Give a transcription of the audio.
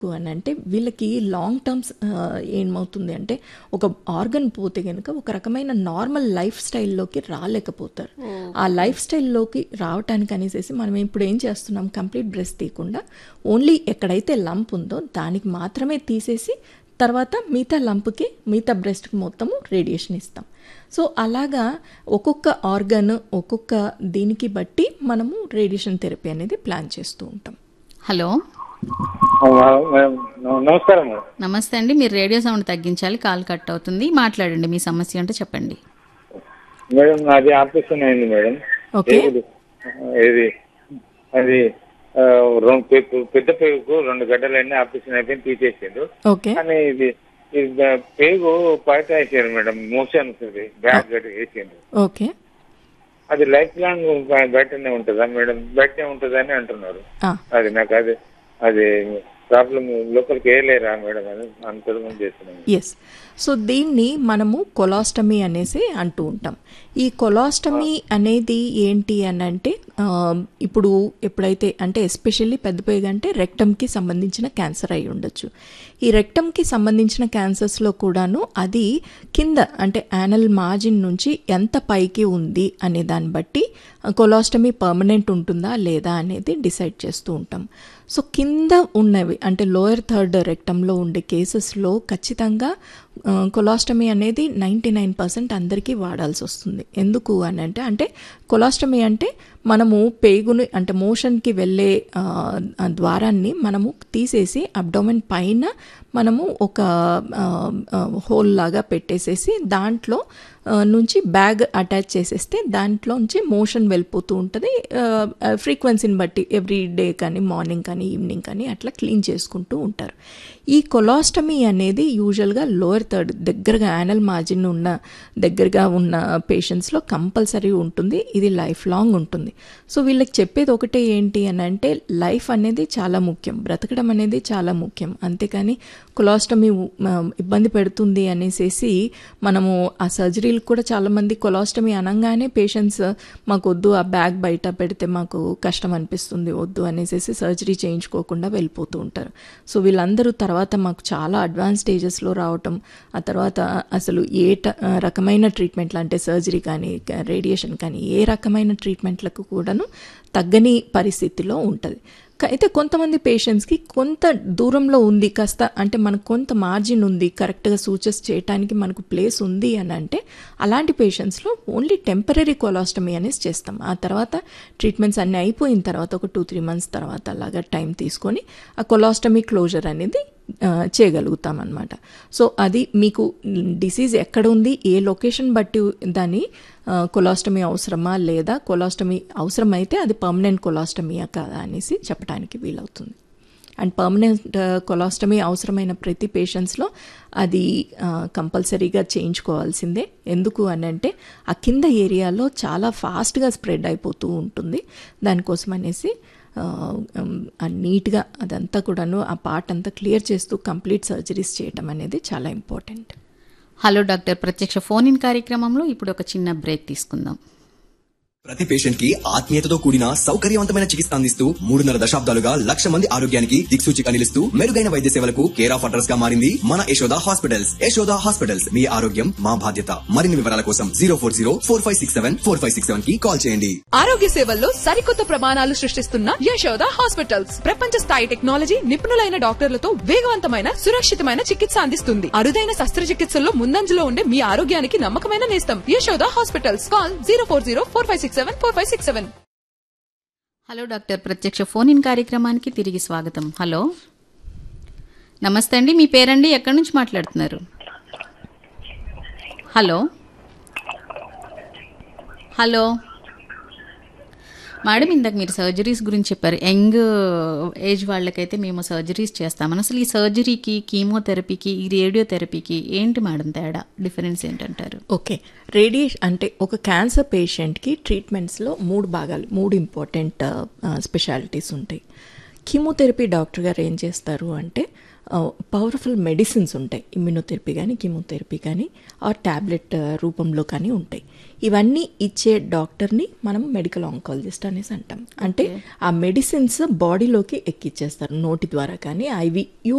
అని అంటే వీళ్ళకి లాంగ్ టర్మ్స్ ఏమవుతుంది అంటే ఒక ఆర్గన్ పోతే కనుక ఒక రకమైన నార్మల్ లైఫ్ స్టైల్లోకి రాలేకపోతారు ఆ లైఫ్ స్టైల్లోకి రావటానికి అనేసి మనం ఇప్పుడు ఏం చేస్తున్నాం కంప్లీట్ బ్రెస్ట్ తీయకుండా ఓన్లీ ఎక్కడైతే లంప్ ఉందో దానికి మాత్రమే తీసేసి తర్వాత మిగతా లంప్కి మిగతా బ్రెస్ట్కి మొత్తము రేడియేషన్ ఇస్తాం సో అలాగా ఒక్కొక్క ఆర్గన్ ఒక్కొక్క దీనికి బట్టి మనము రేడియేషన్ థెరపీ అనేది ప్లాన్ చేస్తూ ఉంటాం హలో మేడం నమస్కారం మేడం నమస్తే అండి మీరు రేడియో సౌండ్ తగ్గించాలి కాల్ కట్ అవుతుంది మాట్లాడండి మీ సమస్య అంటే చెప్పండి మేడం నాది ఆపరేషన్ అయింది మేడం ఓకే. పేగులు, ఇది అది ఆ, రెండు పే- పెద్ద పేగుకు రెండు గడ్డలన్నీ ఆపరేషన్ అయిపోయి తీసేసిండు ఓకే కానీ ఇది ఇది బ- పేగు బయట వేసారు మేడం మోషన్ ఉంది బ్యాగ్ గడ్డ వేసిండు ఓకే అది లైఫ్ లాంగ్ బ- బయటనే ఉంటుందా మేడం బయటనే ఉంటుందని అంటున్నారు ఆ, అది నాకు అది అది ప్రాబ్లం లోపలికి వేయలేరా మేడం అని అనుకోవడం చేస్తున్నాను ఎస్ సో దీన్ని మనము కొలాస్టమీ అనేసి అంటూ ఉంటాం ఈ కొలాస్టమీ అనేది ఏంటి అని అంటే ఆ, ఇప్పుడు ఎప్పుడైతే అంటే ఎస్పెషల్లీ పెద్ద పేగు అంటే రెక్టమ్కి సంబంధించిన క్యాన్సర్ అయి ఉండొచ్చు ఈ రెక్టమ్కి సంబంధించిన క్యాన్సర్స్లో కూడాను అది కింద అంటే యానల్ మార్జిన్ నుంచి ఎంత పైకి ఉంది అనే దాన్ని బట్టి కొలాస్టమీ పర్మనెంట్ ఉంటుందా లేదా అనేది డిసైడ్ చేస్తూ ఉంటాం సో కింద ఉన్నవి అంటే లోయర్ థర్డ్ రెక్టంలో ఉండే కేసెస్లో ఖచ్చితంగా కొలాస్టమీ అనేది నైంటీ నైన్ పర్సెంట్ అందరికీ వాడాల్సి వస్తుంది ఎందుకు అని అంటే అంటే కొలాస్టమీ అంటే మనము పేగుని అంటే మోషన్కి వెళ్ళే ఆ, ఆ ద్వారాన్ని మనము తీసేసి అబ్డోమెన్ పైన మనము ఒక హోల్ లాగా పెట్టేసేసి దాంట్లో ఆ, నుంచి బ్యాగ్ అటాచ్ చేసేస్తే దాంట్లోంచి మోషన్ వెళ్ళిపోతూ ఉంటుంది ఫ్రీక్వెన్సీని బట్టి ఎవ్రీ డే కానీ మార్నింగ్ కానీ ఈవినింగ్ కానీ అట్లా క్లీన్ చేసుకుంటూ ఉంటారు ఈ కొలాస్టమీ అనేది యూజువల్గా లోయర్ థర్డ్ దగ్గరగా యానల్ మార్జిన్ ఉన్న దగ్గరగా ఉన్న పేషెంట్స్లో కంపల్సరీ ఉంటుంది ఇది లైఫ్ లాంగ్ ఉంటుంది సో వీళ్ళకి చెప్పేది ఒకటే ఏంటి అని అంటే లైఫ్ అనేది చాలా ముఖ్యం బ్రతకడం అనేది చాలా ముఖ్యం అంతేకాని కొలాస్టమీ ఇబ్బంది పెడుతుంది అనేసి మనము ఆ సర్జరీలు కూడా చాలామంది కొలాస్టమీ అనగానే పేషెంట్స్ మాకు వద్దు ఆ బ్యాగ్ బయట పెడితే మాకు కష్టం అనిపిస్తుంది వద్దు అనేసి సర్జరీ చేయించుకోకుండా వెళ్ళిపోతూ ఉంటారు సో వీళ్ళందరూ తర్వాత మాకు చాలా అడ్వాన్స్ స్టేజెస్లో రావటం ఆ తర్వాత అసలు ఏ ట- రకమైన ట్రీట్మెంట్లు అంటే సర్జరీ కానీ రేడియేషన్ కానీ ఏ రకమైన ట్రీట్మెంట్లకు కూడాను తగ్గని పరిస్థితిలో ఉంటుంది క- అయితే కొంతమంది పేషెంట్స్కి కొంత దూరంలో ఉంది కాస్త అంటే మనకు కొంత మార్జిన్ ఉంది కరెక్ట్గా సూచెస్ చేయడానికి మనకు ప్లేస్ ఉంది అని అంటే అలాంటి పేషెంట్స్లో ఓన్లీ టెంపరీ కొలాస్టమీ అనేసి చేస్తాం ఆ తర్వాత ట్రీట్మెంట్స్ అన్నీ అయిపోయిన తర్వాత ఒక టూ త్రీ మంత్స్ తర్వాత అలాగా టైం తీసుకొని ఆ కొలాస్టమీ క్లోజర్ అనేది ఆ, చేయగలుగుతాం అనమాట సో అది మీకు డిసీజ్ ఎక్కడ ఉంది ఏ లొకేషన్ బట్టి దాన్ని కొలాస్టమీ అవసరమా లేదా కొలాస్టమీ అవసరమైతే అది పర్మనెంట్ కొలాస్టమీయా కాదా అనేసి చెప్పడానికి వీలవుతుంది అండ్ పర్మనెంట్ కొలాస్టమీ అవసరమైన ప్రతి పేషెంట్స్లో అది కంపల్సరీగా చేయించుకోవాల్సిందే ఎందుకు అని అంటే ఆ కింద ఏరియాలో చాలా ఫాస్ట్గా స్ప్రెడ్ అయిపోతూ ఉంటుంది దానికోసం అనేసి ఆ, ఉమ్, ఆ నీట్గా అదంతా కూడాను ఆ పార్ట్ అంతా క్లియర్ చేస్తూ కంప్లీట్ సర్జరీస్ చేయటం అనేది చాలా ఇంపార్టెంట్ హలో డాక్టర్ ప్రత్యక్ష ఫోన్ ఇన్ కార్యక్రమంలో ఇప్పుడు ఒక చిన్న బ్రేక్ తీసుకుందాం ప్రతి పేషెంట్ కి ఆత్మీయతతో కూడిన సౌకర్యవంతమైన చికిత్స అందిస్తూ మూడున్నర దశాబ్దాలుగా లక్ష మంది ఆరోగ్యానికి దిక్సూచిగా నిలుస్తూ మెరుగైన వైద్య సేవలకు కేర్ ఆఫ్ అడ్రస్ గా మారింది మన యశోద హాస్పిటల్స్ యశోద హాస్పిటల్స్ మీ ఆరోగ్యం మా బాధ్యత మరిన్ని వివరాల కోసం zero four zero four five six seven four five six seven కి కాల్ చేయండి ఆరోగ్య సేవల్లో సరికొత్త ప్రమాణాలు సృష్టిస్తున్న యశోద హాస్పిటల్స్ ప్రపంచ స్థాయి టెక్నాలజీ నిపుణులైన డాక్టర్లతో వేగవంతమైన సురక్షితమైన చికిత్స అందిస్తుంది అరుదైన శస్త్రచికిత్సల్లో ముందంజలో ఉండే మీ ఆరోగ్యానికి నమ్మకమైన నేస్తం Yashoda hospitals call zero four zero four five six seven four five six seven hello doctor ప్రత్యక్ష ఫోన్ ఇన్ కార్యక్రమానికి తిరిగి స్వాగతం హలో నమస్తే అండి మీ పేరండి ఎక్కడి నుంచి మాట్లాడుతున్నారు హలో హలో మేడం ఇందాక మీరు సర్జరీస్ గురించి చెప్పారు యంగ్ ఏజ్ వాళ్ళకైతే మేము సర్జరీస్ చేస్తామని అసలు ఈ సర్జరీకి కీమోథెరపీకి ఈ రేడియోథెరపీకి ఏంటి మేడం తేడా డిఫరెన్స్ ఏంటంటారు ఓకే రేడియేషన్ అంటే ఒక క్యాన్సర్ పేషెంట్కి ట్రీట్మెంట్స్లో మూడు భాగాలు మూడు ఇంపార్టెంట్ స్పెషాలిటీస్ ఉంటాయి కీమోథెరపీ డాక్టర్ గారు ఏం చేస్తారు అంటే పవర్ఫుల్ మెడిసిన్స్ ఉంటాయి ఇమ్యూనోథెరపీ కానీ కీమోథెరపీ కానీ ఆ ట్యాబ్లెట్ రూపంలో కానీ ఉంటాయి ఇవన్నీ ఇచ్చే డాక్టర్ని మనం మెడికల్ ఆంకాలజిస్ట్ అనేసి అంటాం అంటే ఆ మెడిసిన్స్ బాడీలోకి ఎక్కిచ్చేస్తారు నోటి ద్వారా కానీ ఐవి